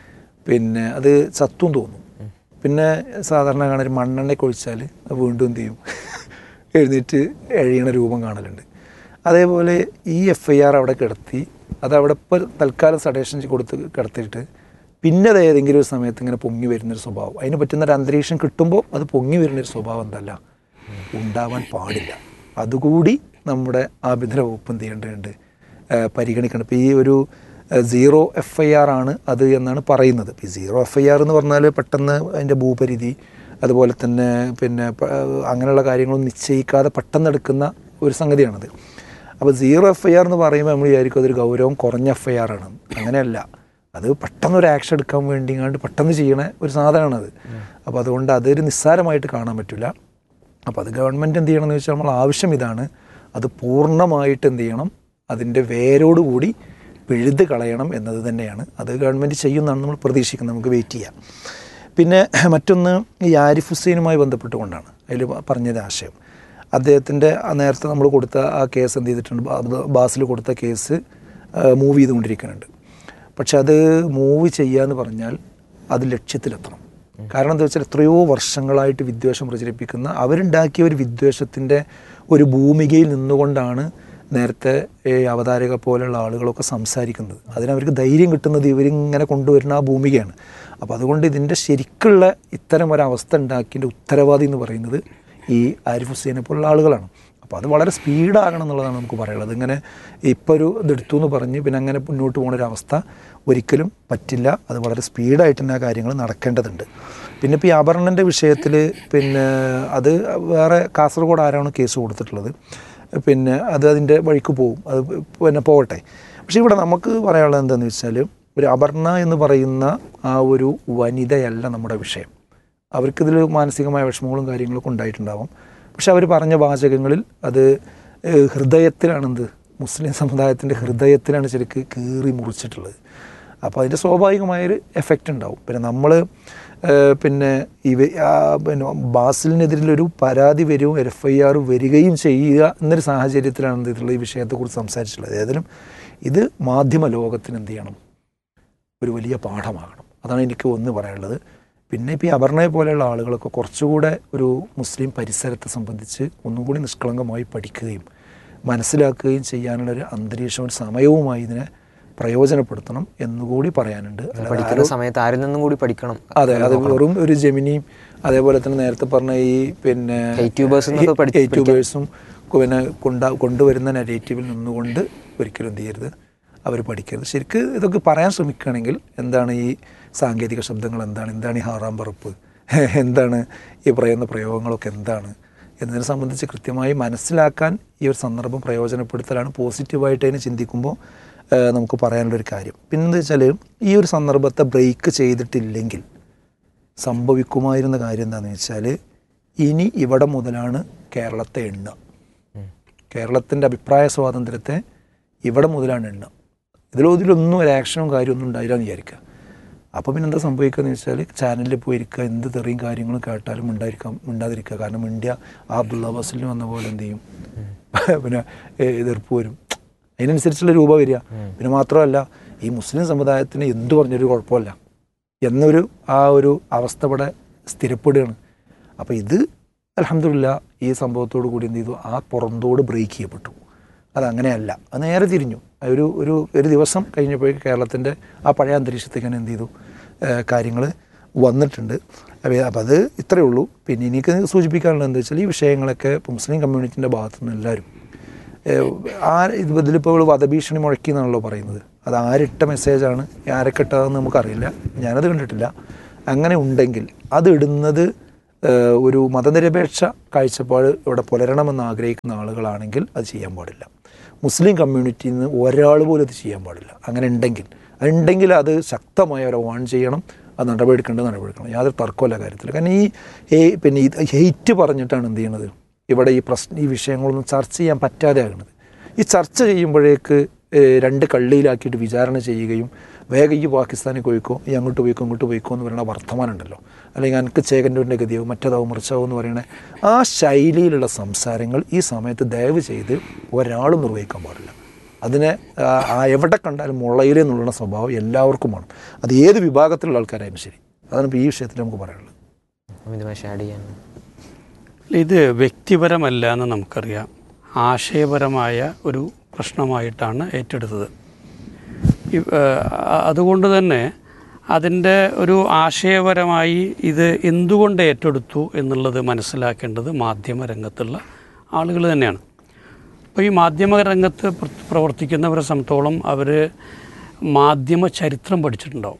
പിന്നെ അത് ചത്തും തോന്നും പിന്നെ സാധാരണ കാണാൻ ഒരു മണ്ണെണ്ണയൊക്കെ ഒഴിച്ചാൽ അത് വീണ്ടും എന്ത് ചെയ്യും എഴുന്നേറ്റ് എഴിയണ രൂപം കാണലുണ്ട് അതേപോലെ ഈ എഫ് ഐ ആർ അവിടെ കിടത്തി അത് അവിടെ ഇപ്പോൾ തൽക്കാലം സഡേഷൻ കൊടുത്ത് കിടത്തിയിട്ട് പിന്നെ അത് ഏതെങ്കിലും ഒരു സമയത്ത് ഇങ്ങനെ പൊങ്ങി വരുന്നൊരു സ്വഭാവം അതിന് പറ്റുന്ന ഒരു അന്തരീക്ഷം കിട്ടുമ്പോൾ അത് പൊങ്ങി വരുന്നൊരു സ്വഭാവം എന്തല്ല ഉണ്ടാവാൻ പാടില്ല അതുകൂടി നമ്മുടെ ആഭ്യന്തര വകുപ്പ് എന്ത് ചെയ്യേണ്ടതുണ്ട് ഏഹ് പരിഗണിക്കണം ഇപ്പോൾ ഈ ഒരു സീറോ എഫ് ഐ ആർ ആണ് അത് എന്നാണ് പറയുന്നത് ഇപ്പോൾ ഈ സീറോ എഫ് ഐ ആർ എന്ന് പറഞ്ഞാൽ പെട്ടെന്ന് അതിൻ്റെ ഭൂപരിധി അതുപോലെ തന്നെ പിന്നെ പ- അങ്ങനെയുള്ള കാര്യങ്ങളൊന്നും നിശ്ചയിക്കാതെ പെട്ടെന്ന് എടുക്കുന്ന ഒരു സംഗതിയാണത് അപ്പോൾ സീറോ എഫ് ഐ ആർ എന്ന് പറയുമ്പോൾ നമ്മൾ വിചാരിക്കും അതൊരു ഗൗരവം കുറഞ്ഞ എഫ് ഐ ആർ ആണ് അങ്ങനെയല്ല അത് പെട്ടെന്ന് ഒരു ആക്ഷൻ എടുക്കാൻ വേണ്ടി കണ്ട് പെട്ടെന്ന് ചെയ്യണ ഒരു സാധനമാണത് അപ്പോൾ അതുകൊണ്ട് അതൊരു നിസ്സാരമായിട്ട് കാണാൻ പറ്റില്ല അപ്പോൾ അത് ഗവൺമെൻറ് എന്ത് ചെയ്യണം എന്ന് വെച്ചാൽ നമ്മൾ ആവശ്യം ഇതാണ് അത് പൂർണ്ണമായിട്ട് എന്ത് ചെയ്യണം അതിൻ്റെ വേരോടുകൂടി പിഴുത് കളയണം എന്നത് തന്നെയാണ് അത് ഗവൺമെൻറ് ചെയ്യുമെന്നാണ് നമ്മൾ പ്രതീക്ഷിക്കുന്നത് നമുക്ക് വെയിറ്റ് ചെയ്യാം പിന്നെ മറ്റൊന്ന് ഈ ആരിഫ് ഹുസൈനുമായി ബന്ധപ്പെട്ടുകൊണ്ടാണ് അതിൽ പറഞ്ഞത് ആശയം അദ്ദേഹത്തിൻ്റെ നേരത്തെ നമ്മൾ കൊടുത്ത ആ കേസ് എന്ത് ചെയ്തിട്ടുണ്ട് ബാ- ബാസിൽ കൊടുത്ത കേസ് മൂവ് ചെയ്തുകൊണ്ടിരിക്കുന്നുണ്ട് പക്ഷെ അത് മൂവ് ചെയ്യാന്ന് പറഞ്ഞാൽ അത് ലക്ഷ്യത്തിലെത്തണം കാരണം എന്താ വെച്ചാൽ എത്രയോ വർഷങ്ങളായിട്ട് വിദ്വേഷം പ്രചരിപ്പിക്കുന്ന അവരുണ്ടാക്കിയ ഒരു വിദ്വേഷത്തിൻ്റെ ഒരു ഭൂമികയിൽ നിന്നുകൊണ്ടാണ് നേരത്തെ ഈ അവതാരക പോലെയുള്ള ആളുകളൊക്കെ സംസാരിക്കുന്നത് അതിനവർക്ക് ധൈര്യം കിട്ടുന്നത് ഇവരിങ്ങനെ കൊണ്ടുവരുന്ന ആ ഭൂമികയാണ് അപ്പോൾ അതുകൊണ്ട് ഇതിൻ്റെ ശരിക്കുള്ള ഇത്തരം ഒരവസ്ഥ ഉണ്ടാക്കിയതിൻ്റെ ഉത്തരവാദി എന്ന് പറയുന്നത് ഈ ആരിഫ് ഹുസൈനെ പോലുള്ള ആളുകളാണ് അപ്പോൾ അത് വളരെ സ്പീഡാകണം എന്നുള്ളതാണ് നമുക്ക് പറയുള്ളത് ഇങ്ങനെ ഇപ്പോൾ ഒരു ഇതെടുത്തു എന്ന് പറഞ്ഞ് പിന്നെ അങ്ങനെ മുന്നോട്ട് പോകുന്ന ഒരു അവസ്ഥ ഒരിക്കലും പറ്റില്ല അത് വളരെ സ്പീഡായിട്ട് തന്നെ ആ കാര്യങ്ങൾ നടക്കേണ്ടതുണ്ട് പിന്നെ ഇപ്പോൾ ഈ അപർണൻ്റെ വിഷയത്തിൽ പിന്നെ അത് വേറെ കാസർഗോഡ് ആരാണ് കേസ് കൊടുത്തിട്ടുള്ളത് പിന്നെ അത് അതിൻ്റെ വഴിക്ക് പോകും അത് പിന്നെ പോകട്ടെ പക്ഷേ ഇവിടെ നമുക്ക് പറയാനുള്ളത് എന്താണെന്ന് വെച്ചാൽ ഒരു അപർണ എന്ന് പറയുന്ന ആ ഒരു വനിതയല്ല നമ്മുടെ വിഷയം അവർക്കിതിൽ മാനസികമായ വിഷമങ്ങളും കാര്യങ്ങളൊക്കെ ഉണ്ടായിട്ടുണ്ടാവും പക്ഷെ അവർ പറഞ്ഞ വാചകങ്ങളിൽ അത് ഏഹ്, ഹൃദയത്തിലാണെന്ത് മുസ്ലിം സമുദായത്തിൻ്റെ ഹൃദയത്തിലാണ് ശരിക്ക് കീറി മുറിച്ചിട്ടുള്ളത് അപ്പോൾ അതിൻ്റെ സ്വാഭാവികമായൊരു എഫക്റ്റ് ഉണ്ടാവും പിന്നെ നമ്മൾ പിന്നെ ഇവ ആ, പിന്നെ ബാസിലിനെതിരിലൊരു പരാതി വരും എഫ് ഐ ആർ വരികയും ചെയ്യുക എന്നൊരു സാഹചര്യത്തിലാണ് എന്ത് ചെയ്തിട്ടുള്ളത് ഈ വിഷയത്തെക്കുറിച്ച് സംസാരിച്ചിട്ടുള്ളത് ഏതായാലും ഇത് മാധ്യമ ലോകത്തിന് എന്ത് ചെയ്യണം ഒരു വലിയ പാഠമാകണം അതാണ് എനിക്ക് ഒന്ന് പറയാനുള്ളത് പിന്നെ ഇപ്പോൾ ഈ അപർണയെ പോലെയുള്ള ആളുകളൊക്കെ കുറച്ചുകൂടെ ഒരു മുസ്ലിം പരിസരത്തെ സംബന്ധിച്ച് ഒന്നുകൂടി നിഷ്കളങ്കമായി പഠിക്കുകയും മനസ്സിലാക്കുകയും ചെയ്യാനുള്ള ഒരു അന്തരീക്ഷവും സമയവുമായി ഇതിനെ പ്രയോജനപ്പെടുത്തണം എന്നുകൂടി പറയാനുണ്ട് അല്ലാതെ
പഠിക്കുന്ന സമയത്ത് ആരിൽ നിന്നും കൂടി പഠിക്കണം
അതെ അത് വെറും ഒരു ജെമിനിയും അതേപോലെ തന്നെ നേരത്തെ പറഞ്ഞ ഈ പിന്നെ
യൂട്യൂബേഴ്സ് എന്നൊക്കെ പഠി-
യൂട്യൂബേഴ്സും പിന്നെ കൊണ്ട കൊണ്ടുവരുന്ന നെഗറ്റീവിൽ നിന്നുകൊണ്ട് ഒരിക്കലും എന്ത് ചെയ്യരുത് അവർ പഠിക്കരുത് ശരിക്ക് ഇതൊക്കെ പറയാൻ ശ്രമിക്കുകയാണെങ്കിൽ എന്താണ് ഈ സാങ്കേതിക ശബ്ദങ്ങൾ എന്താണ് എന്താണ് ഈ ഹാറാം പറപ്പ് എന്താണ് ഈ പറയുന്ന പ്രയോഗങ്ങളൊക്കെ എന്താണ് എന്നതിനെ സംബന്ധിച്ച് കൃത്യമായി മനസ്സിലാക്കാൻ ഈ ഒരു സന്ദർഭം പ്രയോജനപ്പെടുത്തലാണ് പോസിറ്റീവായിട്ട് അതിനെ ചിന്തിക്കുമ്പോൾ ഏഹ്, നമുക്ക് പറയാനുള്ളൊരു കാര്യം പിന്നെന്താ വെച്ചാൽ ഈ ഒരു സന്ദർഭത്തെ ബ്രേക്ക് ചെയ്തിട്ടില്ലെങ്കിൽ സംഭവിക്കുമായിരുന്ന കാര്യം എന്താണെന്ന് വെച്ചാൽ ഇനി ഇവിടെ മുതലാണ് കേരളത്തെ എണ്ണുക കേരളത്തിൻ്റെ അഭിപ്രായ സ്വാതന്ത്ര്യത്തെ ഇവിടെ മുതലാണ് എണ്ണുക ഇതിലോ ഇതിലൊന്നും ഒരു ആക്ഷനും കാര്യമൊന്നും ഉണ്ടായില്ല എന്ന് വിചാരിക്കുക അപ്പോൾ പിന്നെ എന്താ സംഭവിക്കുക എന്ന് വെച്ചാൽ ചാനലിൽ പോയിരിക്കുക എന്ത് തെറിയും കാര്യങ്ങളും കേട്ടാലും ഉണ്ടായിരിക്കാം മിണ്ടാതിരിക്കുക കാരണം ഇന്ത്യ ആ അബ്ദുള്ള ബസ്സിൽ വന്ന പോലെ എന്ത് ചെയ്യും പിന്നെ ഏ, എതിർപ്പ് വരും അതിനനുസരിച്ചുള്ള രൂപ വരിക പിന്നെ മാത്രമല്ല ഈ മുസ്ലിം സമുദായത്തിന് എന്ത് പറഞ്ഞൊരു കുഴപ്പമില്ല എന്നൊരു ആ ഒരു അവസ്ഥ ഇവിടെ സ്ഥിരപ്പെടുകയാണ് അപ്പോൾ ഇത് അലഹമില്ല ഈ സംഭവത്തോടു കൂടി എന്ത് ചെയ്തു ആ പുറന്തോട് ബ്രേക്ക് ചെയ്യപ്പെട്ടു അതങ്ങനെയല്ല അത് നേരെ തിരിഞ്ഞു ഒരു ഒരു ഒരു ദിവസം കഴിഞ്ഞപ്പോഴേക്ക് കേരളത്തിൻ്റെ ആ പഴയ അന്തരീക്ഷത്തേക്ക് തന്നെ എന്ത് ചെയ്തു കാര്യങ്ങൾ വന്നിട്ടുണ്ട് അപ്പോൾ അപ്പോൾ അത് ഇത്രയേ ഉള്ളൂ പിന്നെ എനിക്ക് സൂചിപ്പിക്കാനുള്ളത് എന്താ വെച്ചാൽ ഈ വിഷയങ്ങളൊക്കെ ഇപ്പോൾ മുസ്ലിം കമ്മ്യൂണിറ്റിൻ്റെ ഭാഗത്തു നിന്ന് എല്ലാവരും ഏഹ് ആ ഇത് ഇതിലിപ്പോൾ ഇവള് വധഭീഷണി മുഴക്കി എന്നാണല്ലോ പറയുന്നത് അത് ആരിട്ട മെസ്സേജാണ് ആരൊക്കെ ഇട്ടതെന്ന് നമുക്കറിയില്ല ഞാനത് കണ്ടിട്ടില്ല അങ്ങനെ ഉണ്ടെങ്കിൽ അത് ഇടുന്നത് ഏഹ് ഒരു മതനിരപേക്ഷ കാഴ്ചപ്പാട് ഇവിടെ പുലരണമെന്ന് ആഗ്രഹിക്കുന്ന ആളുകളാണെങ്കിൽ അത് ചെയ്യാൻ പാടില്ല മുസ്ലിം കമ്മ്യൂണിറ്റിയിൽ നിന്ന് ഒരാൾ പോലും അത് ചെയ്യാൻ പാടില്ല അങ്ങനെ ഉണ്ടെങ്കിൽ അതുണ്ടെങ്കിൽ അത് ശക്തമായി അവരെ വാൺ ചെയ്യണം അത് നടപടിയെടുക്കേണ്ടത് നടപടിയെടുക്കണം യാതൊരു തർക്കമല്ല കാര്യത്തിൽ കാരണം ഈ ഹേ- പിന്നെ ഈ ഹെയ്റ്റ് പറഞ്ഞിട്ടാണ് എന്ത് ചെയ്യണത് ഇവിടെ ഈ പ്രശ്ന ഈ വിഷയങ്ങളൊന്നും ചർച്ച ചെയ്യാൻ പറ്റാതെ ആകുന്നത് ഈ ചർച്ച ചെയ്യുമ്പോഴേക്ക് ഏഹ്, രണ്ട് കള്ളിയിലാക്കിയിട്ട് വിചാരണ ചെയ്യുകയും വേഗം ഈ പാകിസ്ഥാനിൽ പോയിക്കോ ഈ അങ്ങോട്ട് പോയിക്കോ ഇങ്ങോട്ട് പോയിക്കോ എന്ന് പറയുന്ന വർത്തമാനം ഉണ്ടല്ലോ അല്ലെങ്കിൽ എനിക്ക് ചേകൻ്റെ ഗതിയോ മറ്റേതാവും മറിച്ചാവും എന്ന് പറയുന്ന ആ ശൈലിയിലുള്ള സംസാരങ്ങൾ ഈ സമയത്ത് ദയവ് ചെയ്ത് ഒരാളും നിർവഹിക്കാൻ പാടില്ല അതിനെ ആ, ആ എവിടെ കണ്ടാലും മുളയിൽ എന്നുള്ള സ്വഭാവം എല്ലാവർക്കും വേണം അത് ഏത് വിഭാഗത്തിലുള്ള ആൾക്കാരായാലും ശരി അതാണ് ഇപ്പോൾ ഈ വിഷയത്തിൽ നമുക്ക് പറയാനുള്ളത്
അമിതമായി ആഡ് ചെയ്യാൻ
ഇത് വ്യക്തിപരമല്ല എന്ന് നമുക്കറിയാം ആശയപരമായ ഒരു പ്രശ്നമായിട്ടാണ് ഏറ്റെടുത്തത് ഇ- ഏഹ് അതുകൊണ്ട് തന്നെ അതിൻ്റെ ഒരു ആശയപരമായി ഇത് എന്തുകൊണ്ട് ഏറ്റെടുത്തു എന്നുള്ളത് മനസ്സിലാക്കേണ്ടത് മാധ്യമരംഗത്തുള്ള ആളുകൾ തന്നെയാണ് അപ്പോൾ ഈ മാധ്യമ രംഗത്ത് പ്ര- പ്രവർത്തിക്കുന്നവരെ സംബന്ധിച്ചോളം അവർ മാധ്യമ ചരിത്രം പഠിച്ചിട്ടുണ്ടാവും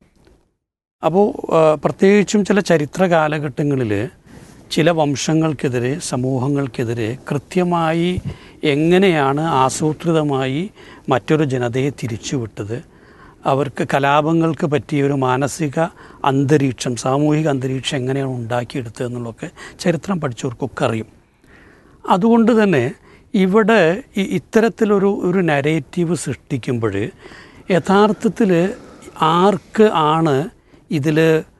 അപ്പോൾ പ്രത്യേകിച്ചും ചില ചരിത്ര കാലഘട്ടങ്ങളിൽ ചില വംശങ്ങൾക്കെതിരെ സമൂഹങ്ങൾക്കെതിരെ കൃത്യമായി എങ്ങനെയാണ് ആസൂത്രിതമായി മറ്റൊരു ജനതയെ തിരിച്ചുവിട്ടത് അവർക്ക് കലാപങ്ങൾക്ക് പറ്റിയ ഒരു മാനസിക അന്തരീക്ഷം സാമൂഹിക അന്തരീക്ഷം എങ്ങനെയാണ് ഉണ്ടാക്കിയെടുത്തത് എന്നുള്ളതൊക്കെ ചരിത്രം പഠിച്ചവർക്കൊക്കെ അറിയും അതുകൊണ്ട് തന്നെ ഇവിടെ ഈ ഇത്തരത്തിലൊരു ഒരു നരേറ്റീവ് സൃഷ്ടിക്കുമ്പോൾ യഥാർത്ഥത്തിൽ ആർക്ക് ആണ് ഇതിൽ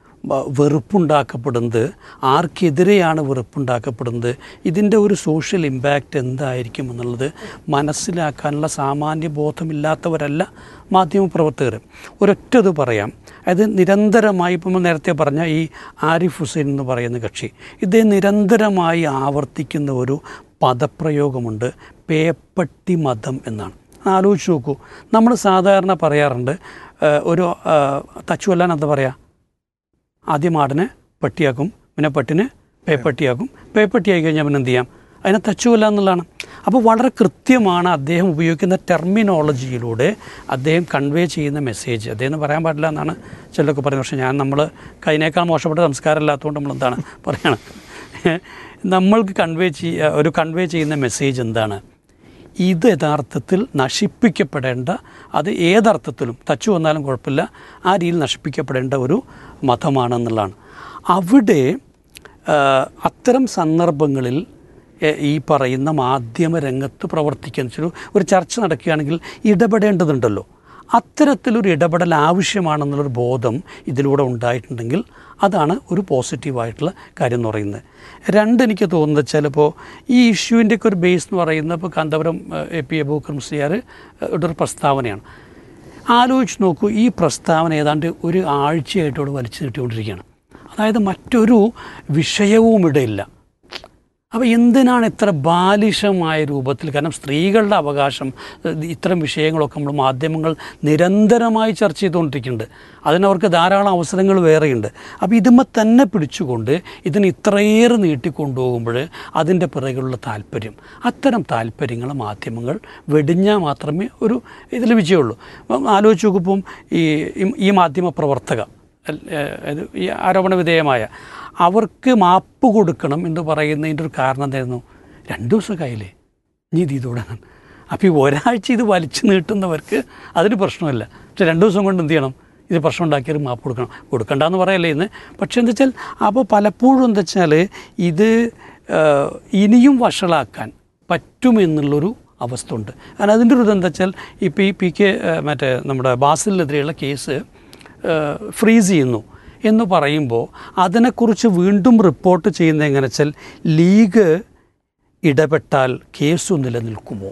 വെറുപ്പുണ്ടാക്കപ്പെടുന്നത് ആർക്കെതിരെയാണ് വെറുപ്പുണ്ടാക്കപ്പെടുന്നത് ഇതിൻ്റെ ഒരു സോഷ്യൽ ഇമ്പാക്റ്റ് എന്തായിരിക്കും എന്നുള്ളത് മനസ്സിലാക്കാനുള്ള സാമാന്യ ബോധമില്ലാത്തവരല്ല മാധ്യമപ്രവർത്തകർ ഒരൊറ്റത് പറയാം അത് നിരന്തരമായി ഇപ്പം നമ്മൾ നേരത്തെ പറഞ്ഞ ഈ ആരിഫ് ഹുസൈൻ എന്ന് പറയുന്ന കക്ഷി ഇത് നിരന്തരമായി ആവർത്തിക്കുന്ന ഒരു പദപ്രയോഗമുണ്ട് പേപ്പട്ടി മതം എന്നാണ് ആലോചിച്ച് നോക്കൂ നമ്മൾ സാധാരണ പറയാറുണ്ട് ഏഹ്, ഒരു ഏഹ്, തച്ചു കൊല്ലാൻ എന്താ പറയുക ആദ്യം ആടിനെ പട്ടിയാക്കും പിന്നെ പട്ടിന് പേപ്പട്ടിയാക്കും പേപ്പട്ടിയായി കഴിഞ്ഞാൽ പിന്നെ എന്ത് ചെയ്യാം അതിനെ തച്ചുകൊല്ല എന്നുള്ളതാണ് അപ്പോൾ വളരെ കൃത്യമാണ് അദ്ദേഹം ഉപയോഗിക്കുന്ന ടെർമിനോളജിയിലൂടെ അദ്ദേഹം കൺവേ ചെയ്യുന്ന മെസ്സേജ് അദ്ദേഹം എന്ന് പറയാൻ പാടില്ല എന്നാണ് ചിലരൊക്കെ പറയുന്നത് പക്ഷേ ഞാൻ നമ്മൾ കൈനേക്കാൾ മോശപ്പെട്ട സംസ്കാരം ഇല്ലാത്തതുകൊണ്ട് നമ്മൾ എന്താണ് പറയണം നമ്മൾക്ക് കൺവേ ചെയ്യ ഒരു കൺവേ ചെയ്യുന്ന മെസ്സേജ് എന്താണ് ഇത് യഥാർത്ഥത്തിൽ നശിപ്പിക്കപ്പെടേണ്ട അത് ഏതർത്ഥത്തിലും തച്ചു വന്നാലും കുഴപ്പമില്ല ആ രീതിയിൽ നശിപ്പിക്കപ്പെടേണ്ട ഒരു മതമാണെന്നുള്ളതാണ് അവിടെ ആ, അത്തരം സന്ദർഭങ്ങളിൽ എ, ഈ പറയുന്ന മാധ്യമ രംഗത്ത് പ്രവർത്തിക്കുന്ന വെച്ചാൽ ഒരു ചർച്ച നടക്കുകയാണെങ്കിൽ ഇടപെടേണ്ടതുണ്ടല്ലോ അത്തരത്തിലൊരു ഇടപെടൽ ആവശ്യമാണെന്നുള്ളൊരു ബോധം ഇതിലൂടെ ഉണ്ടായിട്ടുണ്ടെങ്കിൽ അതാണ് ഒരു പോസിറ്റീവായിട്ടുള്ള കാര്യം എന്ന് പറയുന്നത് രണ്ട് എനിക്ക് തോന്നുന്നത് ചിലപ്പോൾ ഈ ഇഷ്യൂവിൻ്റെയൊക്കെ ഒരു ബേസ് എന്ന് പറയുന്നത് ഇപ്പോൾ കാന്തപുരം എ പി അബൂക്കർ മുസ്ലിയാർ ഒരു പ്രസ്താവനയാണ് ആലോചിച്ച് നോക്കൂ ഈ പ്രസ്താവന ഏതാണ്ട് ഒരു ആഴ്ചയായിട്ട് ഇവിടെ വലിച്ചു നീട്ടിക്കൊണ്ടിരിക്കുകയാണ് അതായത് മറ്റൊരു വിഷയവും ഇവിടെ ഇല്ല അപ്പോൾ എന്തിനാണ് ഇത്ര ബാലിഷമായ രൂപത്തിൽ കാരണം സ്ത്രീകളുടെ അവകാശം ഇത് ഇത്തരം വിഷയങ്ങളൊക്കെ നമ്മൾ മാധ്യമങ്ങൾ നിരന്തരമായി ചർച്ച ചെയ്തുകൊണ്ടിരിക്കുന്നുണ്ട് അതിനവർക്ക് ധാരാളം അവസരങ്ങൾ വേറെയുണ്ട് അപ്പോൾ ഇതുമ്മ തന്നെ പിടിച്ചുകൊണ്ട് ഇതിന് ഇത്രയേറെ നീട്ടിക്കൊണ്ടുപോകുമ്പോൾ അതിൻ്റെ പിറകിലുള്ള താല്പര്യം അത്തരം താല്പര്യങ്ങൾ മാധ്യമങ്ങൾ വെടിഞ്ഞാൽ മാത്രമേ ഒരു ഇതിൽ വിജയമുള്ളൂ അപ്പം ആലോചിച്ച് നോക്കുമ്പം ഈ ഈ മാധ്യമ പ്രവർത്തക അൽ- ഏഹ് ഇത് ഈ ആരോപണ വിധേയമായ അവർക്ക് മാപ്പ് കൊടുക്കണം എന്ന് പറയുന്നതിൻ്റെ ഒരു കാരണം എന്തായിരുന്നു രണ്ട് ദിവസമൊക്കെ ആയില്ലേ നീ ഇത് ഇതോടെ അപ്പോൾ ഈ ഒരാഴ്ച ഇത് വലിച്ചു നീട്ടുന്നവർക്ക് അതിന് പ്രശ്നമില്ല പക്ഷെ രണ്ട് ദിവസം കൊണ്ട് എന്ത് ചെയ്യണം ഇത് പ്രശ്നം ഉണ്ടാക്കിയാൽ മാപ്പ് കൊടുക്കണം കൊടുക്കണ്ടെന്ന് പറയല്ലേ ഇന്ന് പക്ഷെ എന്താ വെച്ചാൽ അപ്പോൾ പലപ്പോഴും എന്താ വെച്ചാൽ ഇത് ഏഹ്, ഇനിയും വഷളാക്കാൻ പറ്റുമെന്നുള്ളൊരു അവസ്ഥ ഉണ്ട് കാരണം അതിൻ്റെ ഒരു ഇതെന്താ വെച്ചാൽ ഇപ്പോൾ ഈ പി കെ ഏഹ്, മറ്റേ നമ്മുടെ ബാസിലിനെതിരെയുള്ള കേസ് ഏഹ്, ഫ്രീസ് ചെയ്യുന്നു എന്ന് പറയുമ്പോൾ അതിനെക്കുറിച്ച് വീണ്ടും റിപ്പോർട്ട് ചെയ്യുന്നത് എങ്ങനെ വെച്ചാൽ ലീഗ് ഇടപെട്ടാൽ കേസ് നിലനിൽക്കുമോ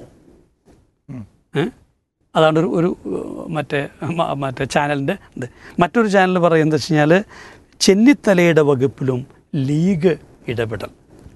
ഏ? അതാണ് ഒരു ഒരു ഏഹ്, മറ്റേ മ- മറ്റേ ചാനലിൻ്റെ ഇത് മറ്റൊരു ചാനൽ പറയുന്നത് വെച്ച് കഴിഞ്ഞാൽ ചെന്നിത്തലയുടെ വകുപ്പിലും ലീഗ് ഇടപെടൽ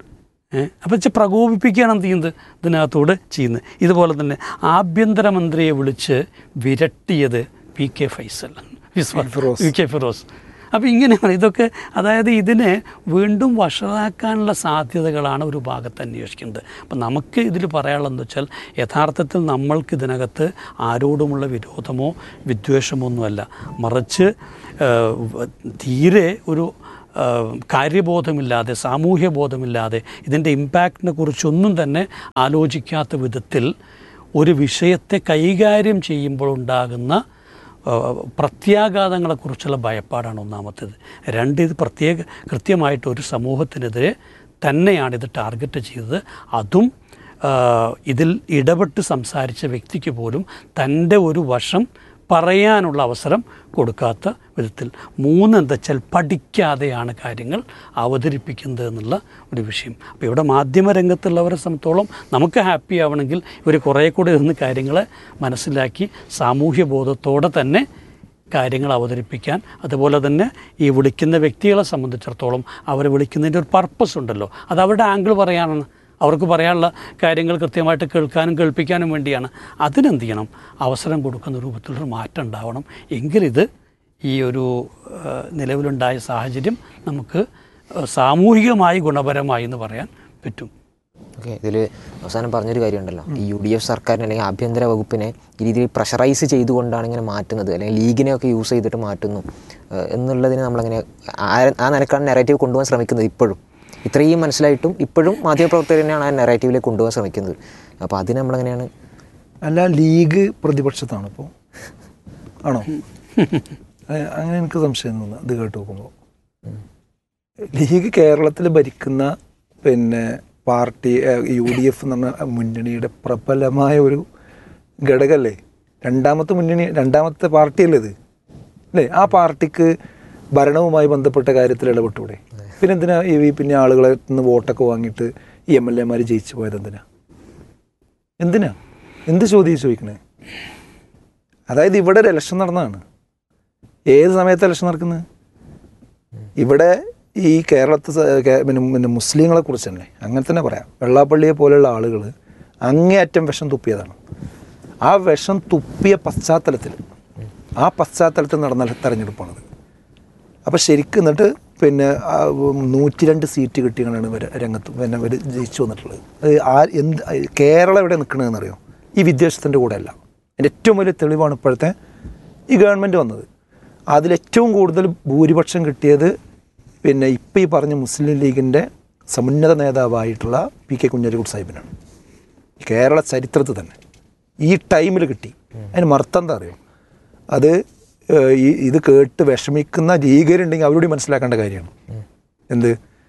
അപ്പം വെച്ചാൽ പ്രകോപിപ്പിക്കുകയാണ് എന്ത് ചെയ്യുന്നത് ഇതിനകത്തൂടെ ചെയ്യുന്നത് ഇതുപോലെ തന്നെ ആഭ്യന്തരമന്ത്രിയെ വിളിച്ച് വിരട്ടിയത് പി കെ ഫൈസൽ വിസ്വ-
ഫിറോസ്.
പി കെ ഫിറോസ് അപ്പോൾ ഇങ്ങനെയാണ് ഇതൊക്കെ അതായത് ഇതിനെ വീണ്ടും വഷളാക്കാനുള്ള സാധ്യതകളാണ് ഒരു ഭാഗത്ത് അന്വേഷിക്കുന്നത് അപ്പം നമുക്ക് ഇതിൽ പറയാനുള്ളതെന്ന് വെച്ചാൽ യഥാർത്ഥത്തിൽ നമ്മൾക്ക് ഇതിനകത്ത് ആരോടുമുള്ള വിരോധമോ വിദ്വേഷമോ ഒന്നുമല്ല മറിച്ച് ഏഹ്, വ- തീരെ ഒരു ഏഹ്, കാര്യബോധമില്ലാതെ സാമൂഹ്യ ബോധമില്ലാതെ ഇതിൻ്റെ ഇമ്പാക്റ്റിനെ കുറിച്ചൊന്നും തന്നെ ആലോചിക്കാത്ത വിധത്തിൽ ഒരു വിഷയത്തെ കൈകാര്യം ചെയ്യുമ്പോൾ ഉണ്ടാകുന്ന ഏഹ്, പ്രത്യാഘാതങ്ങളെക്കുറിച്ചുള്ള ഭയപ്പാടാണ് ഒന്നാമത്തേത് രണ്ട് ഇത് പ്രത്യേക കൃത്യമായിട്ട് ഒരു സമൂഹത്തിനെതിരെ തന്നെയാണ് ഇത് ടാർഗറ്റ് ചെയ്തത് അതും ഏഹ്, ഇതിൽ ഇടപെട്ട് സംസാരിച്ച വ്യക്തിക്ക് പോലും തൻ്റെ ഒരു വശം പറയാനുള്ള അവസരം കൊടുക്കാത്ത വിധത്തിൽ മൂന്ന് എന്താ വെച്ചാൽ പഠിക്കാതെയാണ് കാര്യങ്ങൾ അവതരിപ്പിക്കുന്നത് എന്നുള്ള ഒരു വിഷയം അപ്പോൾ ഇവിടെ മാധ്യമരംഗത്തുള്ളവരെ സംബന്ധിച്ചോളം നമുക്ക് ഹാപ്പി ആവണമെങ്കിൽ ഇവർ കുറേ കൂടി നിന്ന് കാര്യങ്ങളെ മനസ്സിലാക്കി സാമൂഹ്യ ബോധത്തോടെ തന്നെ കാര്യങ്ങൾ അവതരിപ്പിക്കാൻ അതുപോലെ തന്നെ ഈ വിളിക്കുന്ന വ്യക്തികളെ സംബന്ധിച്ചിടത്തോളം അവർ വിളിക്കുന്നതിൻ്റെ ഒരു പർപ്പസ് ഉണ്ടല്ലോ അത് അവരുടെ ആംഗിൾ പറയാനാണ് അവർക്ക് പറയാനുള്ള കാര്യങ്ങൾ കൃത്യമായിട്ട് കേൾക്കാനും കേൾപ്പിക്കാനും വേണ്ടിയാണ് അതിനെന്ത് ചെയ്യണം അവസരം കൊടുക്കുന്ന രൂപത്തിലൊരു മാറ്റം ഉണ്ടാവണം എങ്കിലിത് ഈ ഒരു ആ, നിലവിലുണ്ടായ സാഹചര്യം നമുക്ക് ആ, സാമൂഹികമായി ഗുണപരമായി എന്ന് പറയാൻ പറ്റും
ഓക്കെ ഇതിൽ അവസാനം പറഞ്ഞൊരു കാര്യമുണ്ടല്ലോ ഈ യു ഡി എഫ് സർക്കാരിനെ അല്ലെങ്കിൽ ആഭ്യന്തര വകുപ്പിനെ ഈ രീതിയിൽ പ്രഷറൈസ് ചെയ്തുകൊണ്ടാണ് ഇങ്ങനെ മാറ്റുന്നത് അല്ലെങ്കിൽ ലീഗിനെയൊക്കെ യൂസ് ചെയ്തിട്ട് മാറ്റുന്നു ഏഹ് എന്നുള്ളതിന് നമ്മളങ്ങനെ ആ- ആ നിലക്കാണ് നെറേറ്റീവ് കൊണ്ടുപോകാൻ ശ്രമിക്കുന്നത് ഇപ്പോഴും ഇത്രയും മനസ്സിലായിട്ടും ഇപ്പോഴും മാധ്യമപ്രവർത്തകർ തന്നെയാണ് ആ നെറേറ്റീവിലേക്ക് കൊണ്ടുപോകാൻ ശ്രമിക്കുന്നത് അപ്പോൾ അതിന് നമ്മളെങ്ങനെയാണ്
അല്ല ലീഗ് പ്രതിപക്ഷത്താണ് ഇപ്പോൾ ആണോ അ- അങ്ങനെ എനിക്ക് സംശയം തോന്നുന്നു ഇത് കേട്ട് നോക്കുമ്പോൾ ലീഗ് കേരളത്തിൽ ഭരിക്കുന്ന പിന്നെ പാർട്ടി യു ഡി എഫ് എന്ന് പറഞ്ഞ മുന്നണിയുടെ പ്രബലമായ ഒരു ഘടകമല്ലേ രണ്ടാമത്തെ മുന്നണി രണ്ടാമത്തെ പാർട്ടിയല്ലേ ഇത് അല്ലേ ആ പാർട്ടിക്ക് ഭരണവുമായി ബന്ധപ്പെട്ട കാര്യത്തിൽ ഇടപെട്ടൂടെ പിന്നെ എന്തിനാ ഈ പിന്നെ ആളുകളെ നിന്ന് വോട്ടൊക്കെ വാങ്ങിയിട്ട് ഈ എം എൽ എമാർ ജയിച്ചു പോയത് എന്തിനാ എന്തിനാ എന്ത് ചോദ്യം ചോദിക്കണേ അതായത് ഇവിടെ ഒരു ഇലക്ഷൻ നടന്നതാണ് ഏത് സമയത്ത് ഇലക്ഷൻ നടക്കുന്നത് ഇവിടെ ഈ കേരളത്തിൽ സ- കേ- പിന്നെ പിന്നെ മുസ്ലിങ്ങളെ കുറിച്ച് തന്നെ അങ്ങനെ തന്നെ പറയാം വെള്ളാപ്പള്ളിയെ പോലെയുള്ള ആളുകൾ അങ്ങേയറ്റം വിഷം തുപ്പിയതാണ് ആ വിഷം തുപ്പിയ പശ്ചാത്തലത്തിൽ ആ പശ്ചാത്തലത്തിൽ നടന്ന തെരഞ്ഞെടുപ്പാണത് അപ്പോൾ ശരിക്കും എന്നിട്ട് പിന്നെ നൂറ്റി രണ്ട് സീറ്റ് കിട്ടിയാണ് ഇവർ രംഗത്ത് പിന്നെ ഇവർ ജയിച്ചു വന്നിട്ടുള്ളത് അത് ആ എന്ത് കേരളം എവിടെ നിൽക്കണമെന്ന് അറിയോ ഈ വിദ്വേഷത്തിൻ്റെ കൂടെ അല്ല എൻ്റെ ഏറ്റവും വലിയ തെളിവാണ് ഇപ്പോഴത്തെ ഈ ഗവൺമെൻറ് വന്നത് അതിലേറ്റവും കൂടുതൽ ഭൂരിപക്ഷം കിട്ടിയത് പിന്നെ ഇപ്പം ഈ പറഞ്ഞ മുസ്ലിം ലീഗിൻ്റെ സമുന്നത നേതാവായിട്ടുള്ള പി കെ കുഞ്ഞാലിക്കുട്ടി സാഹിബിനാണ് കേരള ചരിത്രത്തിൽ തന്നെ ഈ ടൈമിൽ കിട്ടി അതിന് മർത്തം എന്താ അറിയോ അത് ഏഹ്, ഈ ഇത് കേട്ട് വിഷമിക്കുന്ന ലീഗരുണ്ടെങ്കിൽ അവരോട് മനസ്സിലാക്കേണ്ട കാര്യമാണ് എന്ത്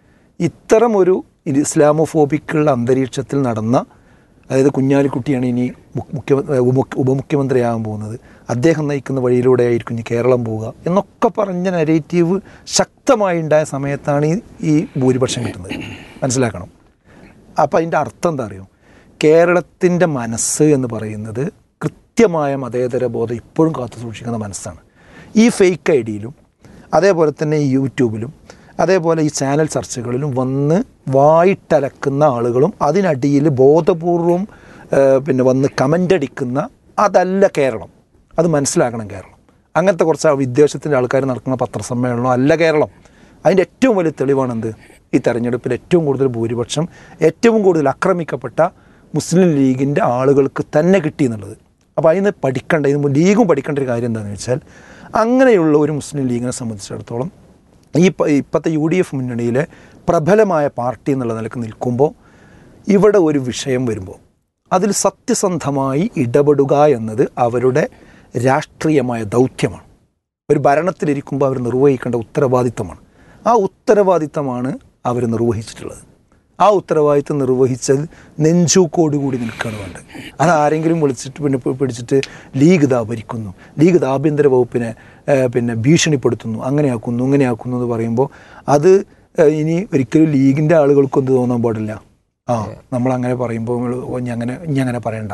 ഇത്തരം ഒരു ഇത് ഇസ്ലാമോഫോബിക്കുള്ള അന്തരീക്ഷത്തിൽ നടന്ന അതായത് കുഞ്ഞാലിക്കുട്ടിയാണ് ഇനി മു- മുഖ്യ ഉപമുഖ്യ- ഉപമുഖ്യമന്ത്രിയാകാൻ പോകുന്നത് അദ്ദേഹം നയിക്കുന്ന വഴിയിലൂടെ ആയിരിക്കും ഇനി കേരളം പോവുക എന്നൊക്കെ പറഞ്ഞ നെറേറ്റീവ് ശക്തമായി ഉണ്ടായ സമയത്താണ് ഈ ഈ ഭൂരിപക്ഷം കിട്ടുന്നത് മനസ്സിലാക്കണം അപ്പോൾ അതിൻ്റെ അർത്ഥം എന്താ അറിയോ കേരളത്തിൻ്റെ മനസ്സ് എന്ന് പറയുന്നത് കൃത്യമായ മതേതര ബോധം ഇപ്പോഴും കാത്തു സൂക്ഷിക്കുന്ന മനസ്സാണ് ഈ ഫേക്ക് ഐ ഡിയിലും അതേപോലെ തന്നെ ഈ യൂട്യൂബിലും അതേപോലെ ഈ ചാനൽ ചർച്ചകളിലും വന്ന് വായിട്ടലക്കുന്ന ആളുകളും അതിനടിയിൽ ബോധപൂർവം ആ, പിന്നെ വന്ന് കമൻ്റ് അടിക്കുന്ന അതല്ല കേരളം അത് മനസ്സിലാക്കണം കേരളം അങ്ങനത്തെ കുറച്ച് വിദ്വേഷത്തിൻ്റെ ആൾക്കാർ നടക്കുന്ന പത്രസമ്മേളനം അല്ല കേരളം അതിൻ്റെ ഏറ്റവും വലിയ തെളിവാണ് എന്ത് ഈ തെരഞ്ഞെടുപ്പിൽ ഏറ്റവും കൂടുതൽ ഭൂരിപക്ഷം ഏറ്റവും കൂടുതൽ ആക്രമിക്കപ്പെട്ട മുസ്ലിം ലീഗിൻ്റെ ആളുകൾക്ക് തന്നെ കിട്ടി എന്നുള്ളത് അപ്പോൾ അതിന് പഠിക്കേണ്ട ഇത് ലീഗും പഠിക്കേണ്ട ഒരു കാര്യം എന്താണെന്ന് വെച്ചാൽ അങ്ങനെയുള്ള ഒരു മുസ്ലിം ലീഗിനെ സംബന്ധിച്ചിടത്തോളം ഈ പ- ഇപ്പോഴത്തെ യു ഡി എഫ് മുന്നണിയിലെ പ്രബലമായ പാർട്ടി എന്നുള്ള നിലക്ക് നിൽക്കുമ്പോൾ ഇവിടെ ഒരു വിഷയം വരുമ്പോൾ അതിൽ സത്യസന്ധമായി ഇടപെടുക എന്നത് അവരുടെ രാഷ്ട്രീയമായ ദൗത്യമാണ് ഒരു ഭരണത്തിലിരിക്കുമ്പോൾ അവർ നിർവഹിക്കേണ്ട ഉത്തരവാദിത്തമാണ് ആ ഉത്തരവാദിത്തമാണ് അവർ നിർവഹിച്ചിട്ടുള്ളത് ആ ഉത്തരവാദിത്തം നിർവഹിച്ചത് നെഞ്ചൂക്കോടുകൂടി നിൽക്കുകയാണ് വേണ്ടത് അത് ആരെങ്കിലും വിളിച്ചിട്ട് പിന്നെ പി- പിടിച്ചിട്ട് ലീഗ് ഇതാ ഭരിക്കുന്നു ലീഗ് ഇത് ആഭ്യന്തര വകുപ്പിനെ ഏഹ്, പിന്നെ ഭീഷണിപ്പെടുത്തുന്നു അങ്ങനെയാക്കുന്നു ഇങ്ങനെയാക്കുന്നു എന്ന് പറയുമ്പോൾ അത് ഏഹ്, ഇനി ഒരിക്കലും ലീഗിൻ്റെ ആളുകൾക്കും എന്ത് തോന്നാൻ പാടില്ല ആ നമ്മളങ്ങനെ പറയുമ്പോൾ നമ്മള് ഓ, ഇനി അങ്ങനെ ഇനി അങ്ങനെ പറയണ്ട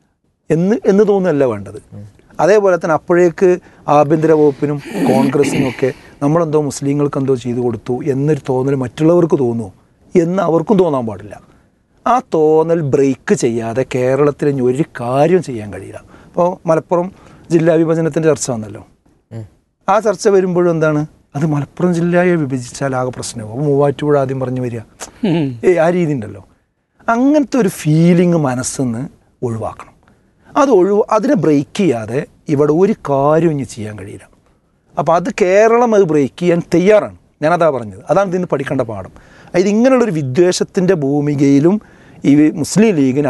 എന്ന് എന്ന് തോന്നുന്നല്ല വേണ്ടത് അതേപോലെ തന്നെ അപ്പോഴേക്ക് ആഭ്യന്തര വകുപ്പിനും കോൺഗ്രസിനും ഒക്കെ നമ്മളെന്തോ മുസ്ലിങ്ങൾക്ക് എന്തോ ചെയ്തു കൊടുത്തു എന്നൊരു തോന്നൽ മറ്റുള്ളവർക്ക് തോന്നുമോ എന്ന് അവർക്കും തോന്നാൻ പാടില്ല ആ തോന്നൽ ബ്രേക്ക് ചെയ്യാതെ കേരളത്തിൽ ഇനി ഒരു കാര്യം ചെയ്യാൻ കഴിയില്ല അപ്പോൾ മലപ്പുറം ജില്ലാ വിഭജനത്തിൻ്റെ ചർച്ച വന്നല്ലോ ആ ചർച്ച വരുമ്പോഴും എന്താണ് അത് മലപ്പുറം ജില്ലയെ വിഭജിച്ചാൽ ആകെ പ്രശ്നമാവും അപ്പോൾ മൂവാറ്റുപുഴ ആദ്യം പറഞ്ഞു വരിക ഏയ് ആ രീതി ഉണ്ടല്ലോ അങ്ങനത്തെ ഒരു ഫീലിംഗ് മനസ്സെന്ന് ഒഴിവാക്കണം അത് ഒഴിവ് അതിനെ ബ്രേക്ക് ചെയ്യാതെ ഇവിടെ ഒരു കാര്യം ഇനി ചെയ്യാൻ കഴിയില്ല അപ്പോൾ അത് കേരളം അത് ബ്രേക്ക് ചെയ്യാൻ തയ്യാറാണ് ഞാനതാ പറഞ്ഞത് അതാണ് ഇതിന് പഠിക്കേണ്ട പാഠം അതായത് ഇങ്ങനെയുള്ളൊരു വിദ്വേഷത്തിൻ്റെ ഭൂമികയിലും ഈ മുസ്ലിം ലീഗിന്